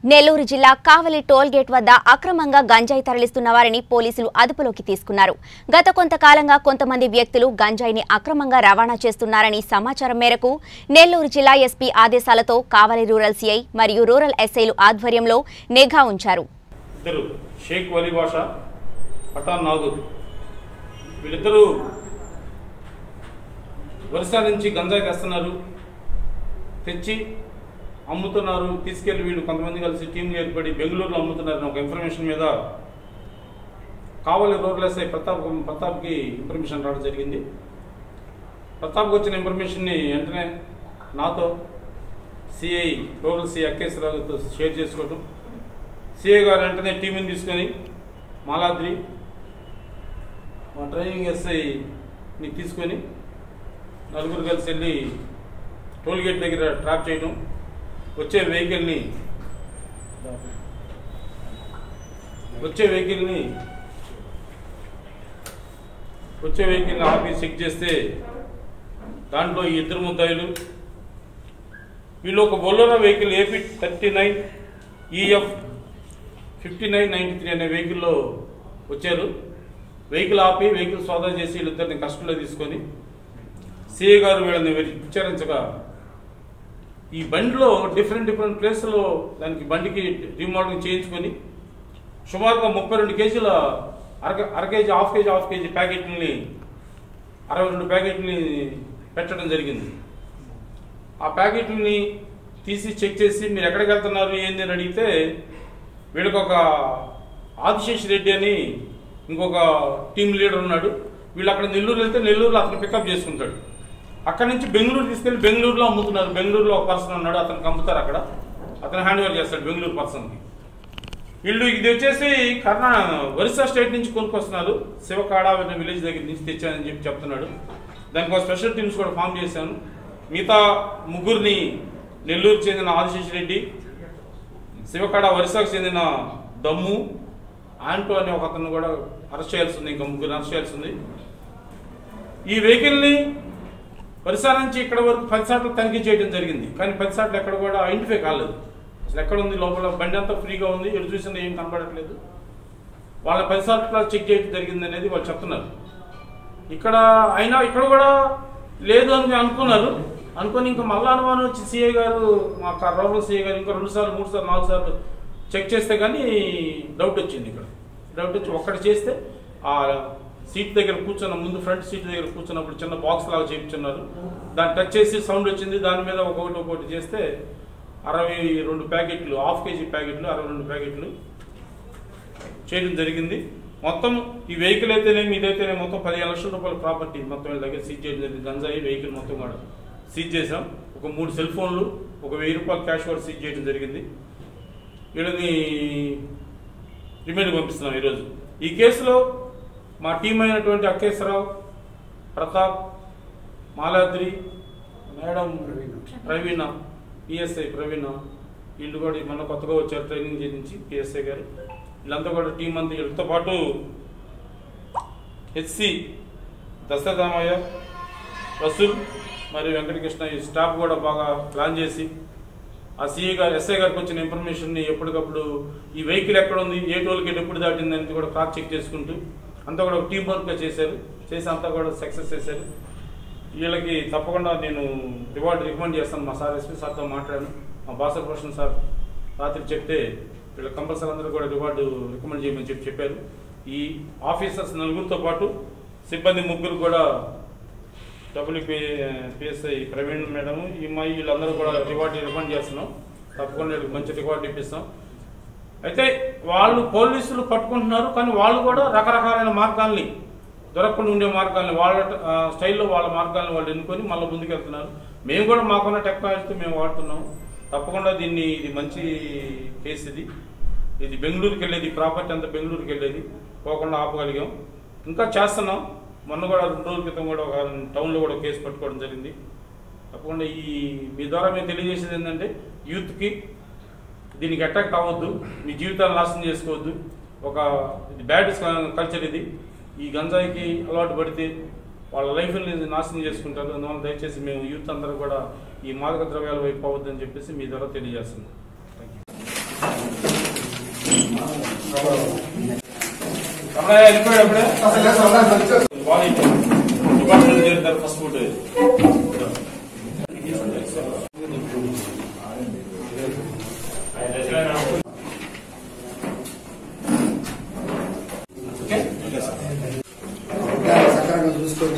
నెల్లూరు జిల్లా కావలి toll gate వద్ద అక్రమంగా గంజాయి తరలిస్తున్న వారిని పోలీసులు అదుపులోకి తీసుకున్నారు గత కొంతకాలంగా కొంతమంది వ్యక్తులు గంజాయిని అక్రమంగా రవాణా చేస్తున్నారని సమాచారం మేరకు నెల్లూరు జిల్లా ఎస్పీ ఆదేశాలతో కావలి రూరల్ సీఐ మరియు రూరల్ ఎస్ఐలు ఆధ్వర్యంలో నిఘా ఉంచారు ఇద్దరు షేక్ వలీ బాషా పఠాన్ నాగూర్ వీళ్ళిద్దరూ ఒరిస్సా నుంచి గంజాయి తెస్తున్నారు తెచ్చి అమ్ముతున్నారు తీసుకెళ్లి వీళ్ళు కొంతమంది కలిసి టీం ఏర్పడి బెంగళూరులో అమ్ముతున్నారని ఒక ఇన్ఫర్మేషన్ మీద కావలి రూరల్ ఎస్ఐ ప్రతాప్ ప్రతాప్కి ఇన్ఫర్మేషన్ రావడం జరిగింది ప్రతాప్కి వచ్చిన ఇన్ఫర్మేషన్ని వెంటనే నాతో సిఐ రూరల్ సిఐ అక్కేశ్వరరావుతో షేర్ చేసుకోవడం సిఐ గారు వెంటనే టీంని తీసుకొని మాలాద్రి మా డ్రైవింగ్ ఎస్ఐని తీసుకొని నలుగురు కలిసి వెళ్ళి టోల్ గేట్ దగ్గర ట్రాప్ చేయడం వచ్చే వెహికల్ని వచ్చే వెహికల్ని వచ్చే వెహికల్ని ఆపి చెక్ చేస్తే దాంట్లో ఈ ఇద్దరు ముద్దాయిలు వీళ్ళు ఒక Bolero vehicle AP thirty nine EF fifty nine ninety three అనే వెహికల్లో వచ్చారు వెహికల్ ఆపి వెహికల్ సోదా చేసి వీళ్ళిద్దరిని కస్టడీలో తీసుకొని సిఏ గారు వీళ్ళని విచారించగా ఈ బండిలో డిఫరెంట్ డిఫరెంట్ ప్లేస్లో దానికి బండికి రీమోడలింగ్ చేయించుకొని సుమారుగా ముప్పై రెండు కేజీల అర అర KG half KG half KG ప్యాకెట్ని అరవై రెండు ప్యాకెట్ని పెట్టడం జరిగింది ఆ ప్యాకెట్ని తీసి చెక్ చేసి మీరు ఎక్కడికి వెళ్తున్నారు ఏంది అని అడిగితే వీళ్ళకి ఒక ఆదిశేష్ రెడ్డి అని ఇంకొక టీం లీడర్ ఉన్నాడు వీళ్ళు అక్కడ నెల్లూరు వెళ్తే నెల్లూరులో అతను పికప్ చేసుకుంటాడు అక్కడ నుంచి బెంగళూరు తీసుకెళ్ళి బెంగళూరులో అమ్ముతున్నారు బెంగళూరులో ఒక పర్సన్ ఉన్నాడు అతనికి అమ్ముతారు అక్కడ అతను హ్యాండ్ ఓవర్ చేస్తాడు బెంగళూరు పర్సన్కి వీళ్ళు ఇది వచ్చేసి కర్ణా ఒరిస్సా స్టేట్ నుంచి కొనుక్కొస్తున్నారు శివకాడ అనే విలేజ్ దగ్గర నుంచి తెచ్చానని చెప్పి చెప్తున్నాడు దానికి ఒక స్పెషల్ టీమ్స్ కూడా ఫామ్ చేశాను మిగతా ముగ్గురిని నెల్లూరుకు చెందిన ఆదిశేష్ రెడ్డి శివకాడ ఒరిస్సాకు చెందిన దమ్ము ఆంటో అనే ఒక అతను కూడా అరెస్ట్ చేయాల్సి ఉంది ఇంకా ముగ్గురు అరెస్ట్ చేయాల్సి ఉంది ఈ వెహికల్ని ఒరిస్సా నుంచి ఇక్కడ వరకు పది సార్లు తనిఖీ చేయడం జరిగింది కానీ పది సార్లు ఎక్కడ కూడా ఐడెంటిఫై కాలేదు అసలు ఎక్కడ ఉంది లోపల బండి అంతా ఫ్రీగా ఉంది ఎటు చూసినా ఏం కనబడట్లేదు వాళ్ళ పది సార్లు చెక్ చేయడం జరిగింది అనేది వాళ్ళు చెప్తున్నారు ఇక్కడ అయినా ఇక్కడ కూడా లేదు అని అనుకున్నారు అనుకొని ఇంకా మళ్ళా అనుమానం వచ్చి సిఐ గారు మా రూరల్ సిఐ గారు ఇంకా రెండు సార్లు మూడు సార్లు నాలుగు సార్లు చెక్ చేస్తే కానీ డౌట్ వచ్చింది ఇక్కడ డౌట్ వచ్చి ఒక్కటి చేస్తే ఆ సీట్ దగ్గర కూర్చున్న ముందు ఫ్రంట్ సీట్ దగ్గర కూర్చున్నప్పుడు చిన్న బాక్స్ లాగా చేయించున్నారు దాన్ని టచ్ చేసి సౌండ్ వచ్చింది దాని మీద ఒక్కొక్కటి ఒక్కొక్కటి చేస్తే అరవై రెండు ప్యాకెట్లు హాఫ్ కేజీ ప్యాకెట్లు అరవై రెండు ప్యాకెట్లు చేయడం జరిగింది మొత్తం ఈ వెహికల్ అయితేనేమి ఇదైతేనే మొత్తం పదిహేను లక్షల రూపాయల ప్రాపర్టీ మొత్తం వీళ్ళ దగ్గర సీజ్ చేయడం జరిగింది గంజాయి వెహికల్ మొత్తం కూడా సీజ్ చేసాం ఒక మూడు సెల్ ఫోన్లు ఒక వెయ్యి రూపాయల క్యాష్ కూడా సీజ్ చేయడం జరిగింది వీళ్ళని రిమైండ్ పంపిస్తున్నాం ఈరోజు ఈ కేసులో మా టీం అయినటువంటి అక్కేశ్వరరావు ప్రతాప్ మాలాద్రి మేడం ప్రవీణ పిఎస్ఐ ప్రవీణ వీళ్ళు కూడా మన కొత్తగా వచ్చారు ట్రైనింగ్ చేయించి పిఎస్ఐ గారు వీళ్ళంతా కూడా టీం అంతా వీళ్ళతో పాటు హెచ్సి దశరథరామయ్య రసూల్ మరియు వెంకటకృష్ణ ఈ స్టాఫ్ కూడా బాగా ప్లాన్ చేసి ఆ సిఏ గారు ఎస్ఐ గారికి వచ్చిన ఇన్ఫర్మేషన్ని ఎప్పటికప్పుడు ఈ వెహికల్ ఎక్కడ ఉంది ఏ టోల్ గేట్ ఎప్పుడు దాటింది అనేది కూడా క్రాస్ చెక్ చేసుకుంటూ అంతా కూడా టీం వర్క్గా చేశారు చేసి అంతా కూడా సక్సెస్ చేశారు వీళ్ళకి తప్పకుండా నేను రివార్డ్ రికమెండ్ చేస్తాను మా సార్ ఎస్పీ సార్తో మాట్లాడాను మా భాష భూషణ్ సార్ రాత్రి చెప్తే వీళ్ళ కంపల్సరీ అందరూ కూడా రివార్డు రికమెండ్ చేయమని చెప్పి చెప్పారు ఈ ఆఫీసర్స్ నలుగురితో పాటు సిబ్బంది ముగ్గురు కూడా డబ్ల్యూపీ పిఎస్ఐ ప్రవీణ్ మేడం ఈ మా వీళ్ళందరూ కూడా రివార్డు రికమెండ్ చేస్తున్నాం తప్పకుండా వీళ్ళకి మంచి రివార్డు ఇప్పిస్తాం అయితే వాళ్ళు పోలీసులు పట్టుకుంటున్నారు కానీ వాళ్ళు కూడా రకరకాలైన మార్గాల్ని దొరకకుండా ఉండే మార్గాల్ని వాళ్ళ ఆ, స్టైల్లో వాళ్ళ మార్గాల్ని వాళ్ళు ఎన్నుకొని మళ్ళీ ముందుకెళ్తున్నారు మేము కూడా మాకున్న టెక్నాలజీతో మేము వాడుతున్నాం తప్పకుండా దీన్ని ఇది మంచి కేసు ఇది ఇది బెంగళూరుకి వెళ్ళేది ప్రాపర్టీ అంతా బెంగళూరుకి వెళ్ళేది పోకుండా ఆపగలిగాం ఇంకా చేస్తున్నాం మొన్న కూడా రెండు రోజుల క్రితం కూడా ఒక టౌన్లో కూడా కేసు పట్టుకోవడం జరిగింది తప్పకుండా ఈ మీ ద్వారా మేము తెలియజేసేది ఏంటంటే యూత్కి దీనికి అటాక్ అవ్వద్దు మీ జీవితాలు నాశనం చేసుకోవద్దు ఒక ఇది బ్యాడ్ కల్చర్ ఇది ఈ గంజాయికి అలవాటు పడితే వాళ్ళ లైఫ్ని నాశనం చేసుకుంటారు అందువల్ల దయచేసి మేము యూత్ అందరూ కూడా ఈ మాదక ద్రవ్యాల వైపు అవ్వద్దని చెప్పేసి మీ ద్వారా తెలియజేస్తున్నాం థ్యాంక్ యూ అబ్బాయి వెళ్ళిపోయాడు అప్పుడే వాళ్ళు డిపార్ట్మెంట్ చేరుతారు ఫస్ట్ ఫుడ్ సక్రమంగా చూసుకొని